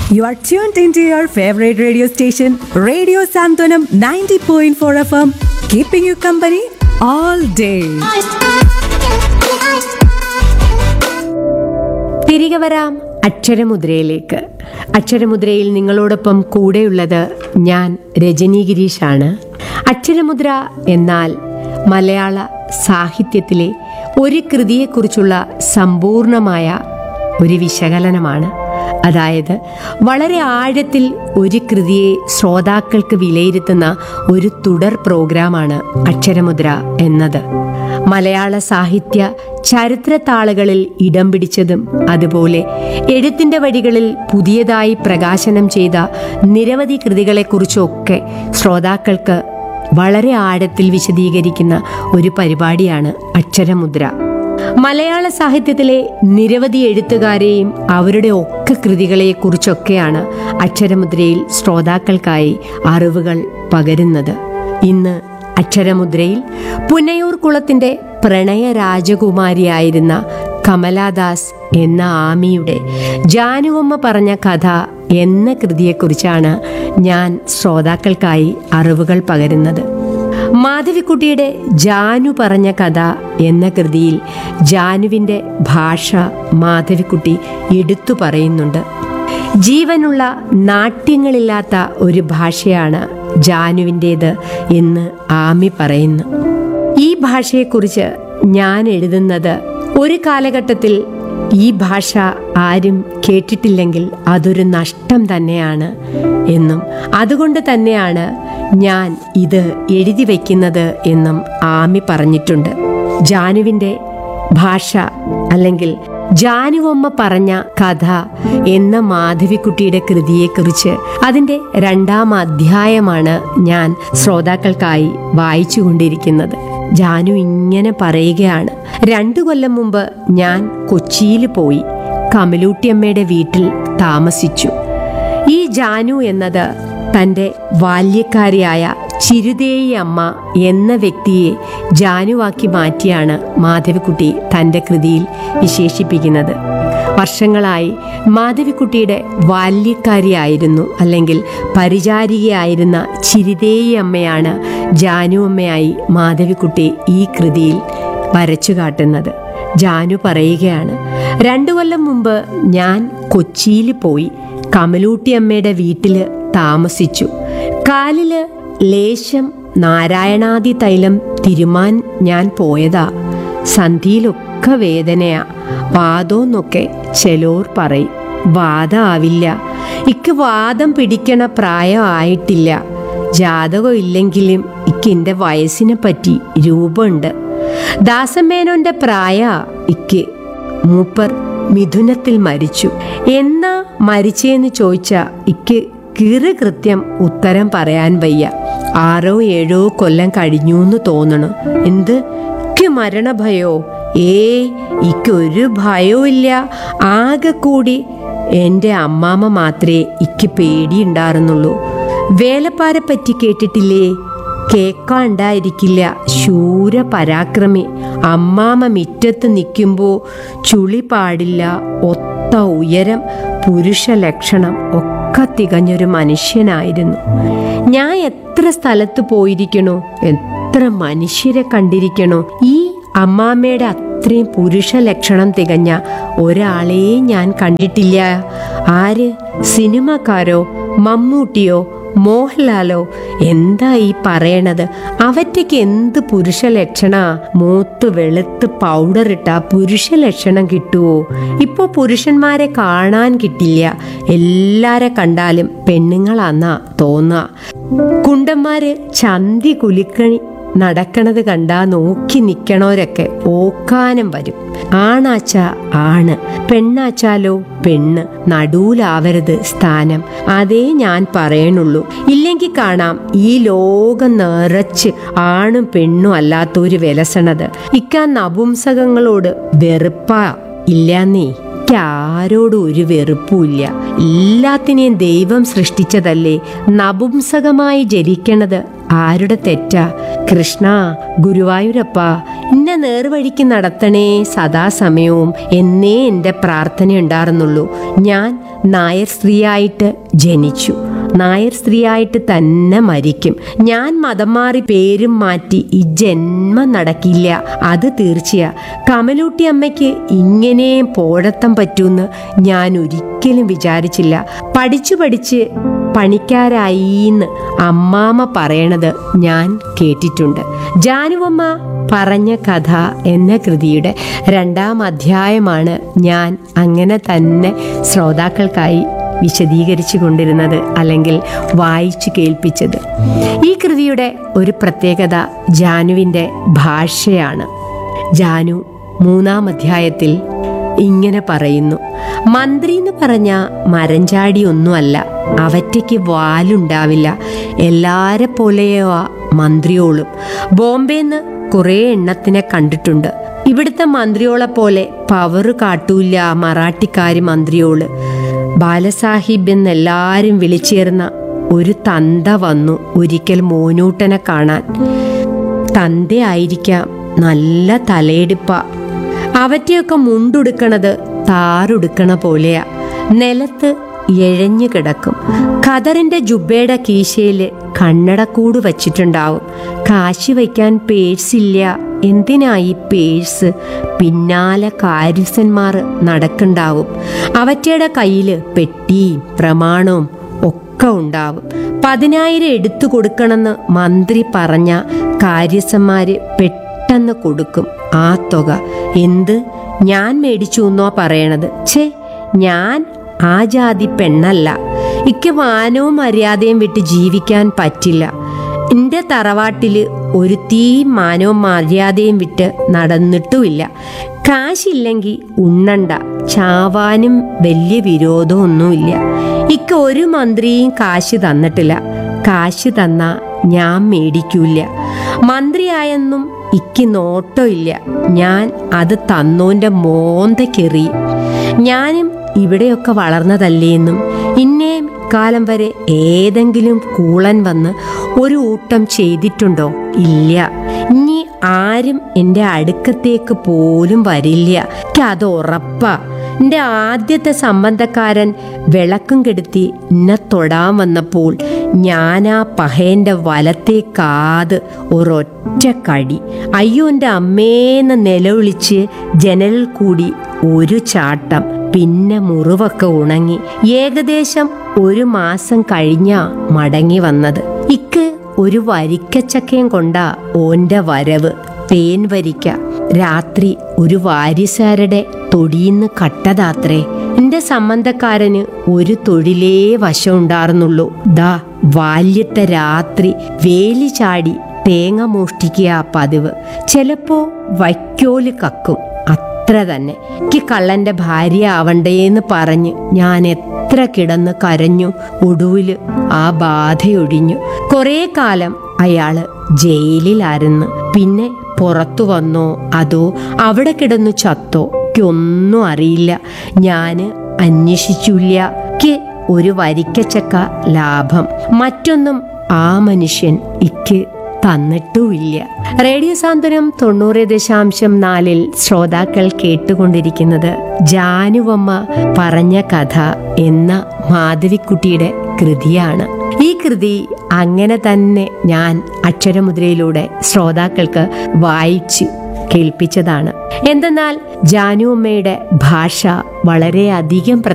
You are tuned into your favorite radio station, Radio Santonam 90.4 FM, keeping you company all day. തിരികെ വരാം അക്ഷരമുദ്രയിലേക്ക് അക്ഷരമുദ്രയിൽ നിങ്ങളോടൊപ്പം കൂടെയുള്ളത് ഞാൻ രജനി ഗിരീഷാണ് അക്ഷരമുദ്ര എന്നാൽ മലയാള സാഹിത്യത്തിലെ ഒരു കൃതിയെക്കുറിച്ചുള്ള സമ്പൂർണമായ ഒരു വിശകലനമാണ് അതായത് വളരെ ആഴത്തിൽ ഒരു കൃതിയെ ശ്രോതാക്കൾക്ക് വിലയിരുത്തുന്ന ഒരു തുടർ പ്രോഗ്രാമാണ് അക്ഷരമുദ്ര എന്നത് മലയാള സാഹിത്യ ചരിത്രത്താളുകളിൽ ഇടം പിടിച്ചതും അതുപോലെ എഴുത്തിന്റെ വഴികളിൽ പുതിയതായി പ്രകാശനം ചെയ്ത നിരവധി കൃതികളെക്കുറിച്ചൊക്കെ ശ്രോതാക്കൾക്ക് വളരെ ആഴത്തിൽ വിശദീകരിക്കുന്ന ഒരു പരിപാടിയാണ് അക്ഷരമുദ്ര മലയാള സാഹിത്യത്തിലെ നിരവധി എഴുത്തുകാരെയും അവരുടെ ഒക്കെ കൃതികളെക്കുറിച്ചൊക്കെയാണ് അക്ഷരമുദ്രയിൽ ശ്രോതാക്കൾക്കായി അറിവുകൾ പകരുന്നത് ഇന്ന് അക്ഷരമുദ്രയിൽ പുന്നയൂർ കുളത്തിന്റെ പ്രണയ രാജകുമാരിയായിരുന്ന കമലാദാസ് എന്ന ആമിയുടെ ജാനുവമ്മ പറഞ്ഞ കഥ എന്ന കൃതിയെക്കുറിച്ചാണ് ഞാൻ ശ്രോതാക്കൾക്കായി അറിവുകൾ പകരുന്നത് മാധവിക്കുട്ടിയുടെ ജാനു പറഞ്ഞ കഥ എന്ന കൃതിയിൽ ജാനുവിൻ്റെ ഭാഷ മാധവിക്കുട്ടി എടുത്തു പറയുന്നുണ്ട് ജീവനുള്ള നാട്യങ്ങളില്ലാത്ത ഒരു ഭാഷയാണ് ജാനുവിൻ്റേത് എന്ന് ആമി പറയുന്നു ഈ ഭാഷയെക്കുറിച്ച് ഞാൻ എഴുതുന്നത് ഒരു കാലഘട്ടത്തിൽ ഈ ഭാഷ ആരും കേട്ടിട്ടില്ലെങ്കിൽ അതൊരു നഷ്ടം തന്നെയാണ് എന്നും അതുകൊണ്ട് തന്നെയാണ് ഞാൻ ഇത് എഴുതി വയ്ക്കുന്നത് എന്നും ആമി പറഞ്ഞിട്ടുണ്ട് ജാനുവിൻ്റെ ഭാഷ അല്ലെങ്കിൽ ജാനുവമ്മ പറഞ്ഞ കഥ എന്ന മാധവിക്കുട്ടിയുടെ കൃതിയെക്കുറിച്ച് അതിൻ്റെ രണ്ടാം അധ്യായമാണ് ഞാൻ ശ്രോതാക്കൾക്കായി വായിച്ചുകൊണ്ടിരിക്കുന്നത് ജാനു ഇങ്ങനെ പറയുകയാണ് രണ്ടു കൊല്ലം മുമ്പ് ഞാൻ കൊച്ചിയിൽ പോയി കമലൂട്ടിയമ്മയുടെ വീട്ടിൽ താമസിച്ചു ഈ ജാനു എന്നത് തൻ്റെ ബാല്യക്കാരിയായ ചിരുതേയി അമ്മ എന്ന വ്യക്തിയെ ജാനുവാക്കി മാറ്റിയാണ് മാധവിക്കുട്ടി തൻ്റെ കൃതിയിൽ വിശേഷിപ്പിക്കുന്നത് വർഷങ്ങളായി മാധവിക്കുട്ടിയുടെ ബാല്യക്കാരിയായിരുന്നു അല്ലെങ്കിൽ പരിചാരികയായിരുന്ന ചിരിതേയി അമ്മയാണ് ജാനു അമ്മയായി മാധവിക്കുട്ടി ഈ കൃതിയിൽ വരച്ചു കാട്ടുന്നത് ജാനു പറയുകയാണ് രണ്ടു കൊല്ലം മുമ്പ് ഞാൻ കൊച്ചിയിൽ പോയി കമലൂട്ടി അമ്മയുടെ വീട്ടിൽ താമസിച്ചു കാലില് ലേശം നാരായണാദി തൈലം തിരുമാൻ ഞാൻ പോയതാ സന്ധിയിലൊക്കെ വേദനയാ വാദോന്നൊക്കെ ചെലോർ പറയും വാദം ആവില്ല ഇക്ക് വാദം പിടിക്കണ പ്രായം ആയിട്ടില്ല ജാതകം ഇല്ലെങ്കിലും ഇക്ക് എൻ്റെ വയസ്സിനെ പറ്റി രൂപമുണ്ട് ദാസമേനോന്റെ പ്രായ ഇക്ക് മൂപ്പർ മിഥുനത്തിൽ മരിച്ചു എന്നാ മരിച്ചേന്ന് ചോദിച്ച ഇക്ക് കൃത്യം ഉത്തരം പറയാൻ വയ്യ ആറോ ഏഴോ കൊല്ലം കഴിഞ്ഞു എന്ന് തോന്നണു എന്ത് ഇക്ക് മരണഭയോ ഏ ഇക്ക് ഒരു ഭയവും ഇല്ല ആകെ കൂടി എൻ്റെ അമ്മാമ്മ മാത്രമേ ഇക്ക് പേടിയുണ്ടായിരുന്നുള്ളൂ വേലപ്പാരെ പറ്റി കേട്ടിട്ടില്ലേ കേക്കാണ്ടായിരിക്കില്ല ശൂര പരാക്രമി അമ്മാമ മിറ്റത്ത് നിൽക്കുമ്പോൾ ചുളി പാടില്ല ഒത്ത ഉയരം പുരുഷ ലക്ഷണം ഒക്കെ തികഞ്ഞൊരു മനുഷ്യനായിരുന്നു ഞാൻ എത്ര സ്ഥലത്ത് പോയിരിക്കണോ എത്ര മനുഷ്യരെ കണ്ടിരിക്കണോ ഈ അമ്മാമ്മയുടെ അത്രയും പുരുഷ ലക്ഷണം തികഞ്ഞ ഒരാളെയും ഞാൻ കണ്ടിട്ടില്ല ആര് സിനിമക്കാരോ മമ്മൂട്ടിയോ മോഹൻലാലോ എന്താ ഈ പറയണത് അവറ്റയ്ക്ക് എന്ത് പുരുഷ ലക്ഷണ മൂത്ത് വെളുത്ത് പൗഡർ ഇട്ട പുരുഷ ലക്ഷണം കിട്ടുവോ ഇപ്പോ പുരുഷന്മാരെ കാണാൻ കിട്ടില്ല എല്ലാരെ കണ്ടാലും പെണ്ണുങ്ങളാന്നാ തോന്നുക കുണ്ടന്മാര് ചന്തി കുലിക്കണി നടക്കണത് കണ്ടാ നോക്കി നിക്കണോരൊക്കെ ഓക്കാനം വരും ആണാച്ച ആണ് പെണ്ണാച്ചാലോ പെണ്ണ് നടുവിലാവരുത് സ്ഥാനം അതേ ഞാൻ പറയണുള്ളൂ ഇല്ലെങ്കിൽ കാണാം ഈ ലോകം നിറച്ച് ആണും പെണ്ണും അല്ലാത്തൊരു വിലസണത് ഇക്കാ നപുംസകങ്ങളോട് വെറുപ്പാ ഇല്ലാന്നേ ആരോടും ഒരു വെറുപ്പുമില്ല എല്ലാത്തിനെയും ദൈവം സൃഷ്ടിച്ചതല്ലേ നപുംസകമായി ജനിക്കണത് ആരുടെ തെറ്റാ കൃഷ്ണ ഗുരുവായൂരപ്പ ഇന്നെ നേർവഴിക്ക് നടത്തണേ സദാസമയവും എന്നേ എൻ്റെ പ്രാർത്ഥന ഉണ്ടായിരുന്നുള്ളൂ ഞാൻ നായർ സ്ത്രീയായിട്ട് ജനിച്ചു നായർ സ്ത്രീയായിട്ട് തന്നെ മരിക്കും ഞാൻ മതം മാറി പേരും മാറ്റി ഈ ജന്മം നടക്കില്ല അത് തീർച്ചയാ കമലൂട്ടി അമ്മയ്ക്ക് ഇങ്ങനെ പോഴത്തം പറ്റൂന്ന് ഞാൻ ഒരിക്കലും വിചാരിച്ചില്ല പഠിച്ചു പഠിച്ച് പണിക്കാരായിന്ന് അമ്മാമ്മ പറയണത് ഞാൻ കേട്ടിട്ടുണ്ട് ജാനുവമ്മ പറഞ്ഞ കഥ എന്ന കൃതിയുടെ രണ്ടാം അധ്യായമാണ് ഞാൻ അങ്ങനെ തന്നെ ശ്രോതാക്കൾക്കായി വിശദീകരിച്ചു കൊണ്ടിരുന്നത് അല്ലെങ്കിൽ വായിച്ചു കേൾപ്പിച്ചത് ഈ കൃതിയുടെ ഒരു പ്രത്യേകത ജാനുവിൻ്റെ ഭാഷയാണ് ജാനു മൂന്നാം അധ്യായത്തിൽ ഇങ്ങനെ പറയുന്നു മന്ത്രി എന്ന് പറഞ്ഞ മരഞ്ചാടി ഒന്നുമല്ല അവറ്റയ്ക്ക് വാലുണ്ടാവില്ല എല്ലാരെ പോലെയോ ആ മന്ത്രിയോളും ബോംബെന്ന് കുറേ എണ്ണത്തിനെ കണ്ടിട്ടുണ്ട് ഇവിടുത്തെ മന്ത്രിയോളെ പോലെ പവറ് കാട്ടൂല മറാഠിക്കാരി മന്ത്രിയോള് ബാലസാഹിബ് എന്നെല്ലാരും വിളിച്ചേർന്ന ഒരു തന്ത വന്നു ഒരിക്കൽ മോനൂട്ടനെ കാണാൻ തന്തയായിരിക്കാം നല്ല തലയെടുപ്പ അവറ്റയൊക്കെ മുണ്ടുടുക്കണത് താറുടുക്കണ പോലെയാ നിലത്ത് എഴഞ്ഞു കിടക്കും ഖദറിന്റെ ജുബയുടെ കീശയില് കണ്ണടക്കൂട് വച്ചിട്ടുണ്ടാവും കാശി വയ്ക്കാൻ പേഴ്സില്ല എന്തിനായി പേഴ്സ് പിന്നാലെ കാര്യസ്ഥന്മാർ നടക്കുണ്ടാവും അവറ്റയുടെ കയ്യില് പെട്ടിയും പ്രമാണവും ഒക്കെ ഉണ്ടാവും പതിനായിരം എടുത്തു കൊടുക്കണമെന്ന് മന്ത്രി പറഞ്ഞ കാര്യസ്ഥന്മാര് പെട്ടെന്ന് കൊടുക്കും ആ തുക എന്ത് ഞാൻ മേടിച്ചു എന്നോ പറയണത് ഛേ ഞാൻ ആ ജാതി പെണ്ണല്ല ഇക്ക് മാനവും മര്യാദയും വിട്ട് ജീവിക്കാൻ പറ്റില്ല എൻ്റെ തറവാട്ടില് ഒരു തീ മാനവും മര്യാദയും വിട്ട് നടന്നിട്ടുമില്ല കാശില്ലെങ്കിൽ ഉണ്ണണ്ട ചാവാനും വലിയ വിരോധമൊന്നുമില്ല ഇക്ക ഒരു മന്ത്രിയും കാശ് തന്നിട്ടില്ല കാശ് തന്നാ ഞാൻ മേടിക്കൂല മന്ത്രിയായെന്നും ഇക്ക് നോട്ടമില്ല ഞാൻ അത് തന്നോന്റെ മോന്തക്കെറിയും ഞാനും ഇവിടെയൊക്കെ വളർന്നതല്ലേന്നും ഇന്നേം കാലം വരെ ഏതെങ്കിലും കൂളൻ വന്ന് ഒരു ഊട്ടം ചെയ്തിട്ടുണ്ടോ ഇല്ല ഇനി ആരും എൻ്റെ അടുക്കത്തേക്ക് പോലും വരില്ല എനിക്ക് അത് ഉറപ്പാ എൻ്റെ ആദ്യത്തെ സംബന്ധക്കാരൻ വിളക്കും കെടുത്തി എന്നെ തൊടാൻ വന്നപ്പോൾ ഞാൻ ആ പഹയൻ്റെ വലത്തെ കാത് ഒരൊറ്റ കടി അയ്യോ എൻ്റെ അമ്മേന്ന് നിലവിളിച്ച് ജനലിൽ കൂടി ഒരു ചാട്ടം പിന്നെ മുറിവൊക്കെ ഉണങ്ങി ഏകദേശം ഒരു മാസം കഴിഞ്ഞാ മടങ്ങി വന്നത് ഇക്ക് ഒരു വരിക്കച്ചക്കയും കൊണ്ടാ ഓന്റെ വരവ് തേൻ വരിക്ക രാത്രി ഒരു വാരിസാരുടെ തൊടിയിന്ന് കട്ടതാത്രേ എന്റെ സംബന്ധക്കാരന് ഒരു തൊഴിലേ വശം ഉണ്ടായിരുന്നുള്ളൂ ദാ വാല്യത്തെ രാത്രി വേലി ചാടി തേങ്ങ മോഷ്ടിക്കുക പതിവ് ചിലപ്പോ വൈക്കോല് കക്കും അത്ര തന്നെ എനിക്ക് കള്ളന്റെ ഭാര്യ ആവണ്ടേന്ന് പറഞ്ഞ് ഞാൻ എത്ര കിടന്ന് കരഞ്ഞു ഒടുവില് ആ ബാധയൊഴിഞ്ഞു കുറേ കാലം അയാള് ജയിലിലായിരുന്നു പിന്നെ പുറത്തു വന്നോ അതോ അവിടെ കിടന്നു ചത്തോ ഒന്നും അറിയില്ല ഞാന് അന്വേഷിച്ചില്ല ക്ക് ഒരു വരിക്കച്ചക്ക ലാഭം മറ്റൊന്നും ആ മനുഷ്യൻ ഇക്ക് തന്നിട്ടുമില്ല റേഡിയോ സാന്ത്വനം തൊണ്ണൂറ് ദശാംശം നാലിൽ ശ്രോതാക്കൾ കേട്ടുകൊണ്ടിരിക്കുന്നത് ജാനുവമ്മ പറഞ്ഞ കഥ എന്ന മാധവിക്കുട്ടിയുടെ കൃതിയാണ് ഈ കൃതി അങ്ങനെ തന്നെ ഞാൻ അക്ഷരമുദ്രയിലൂടെ ശ്രോതാക്കൾക്ക് വായിച്ചു കേൾപ്പിച്ചതാണ് എന്തെന്നാൽ ജാനുവമ്മയുടെ ഭാഷ വളരെയധികം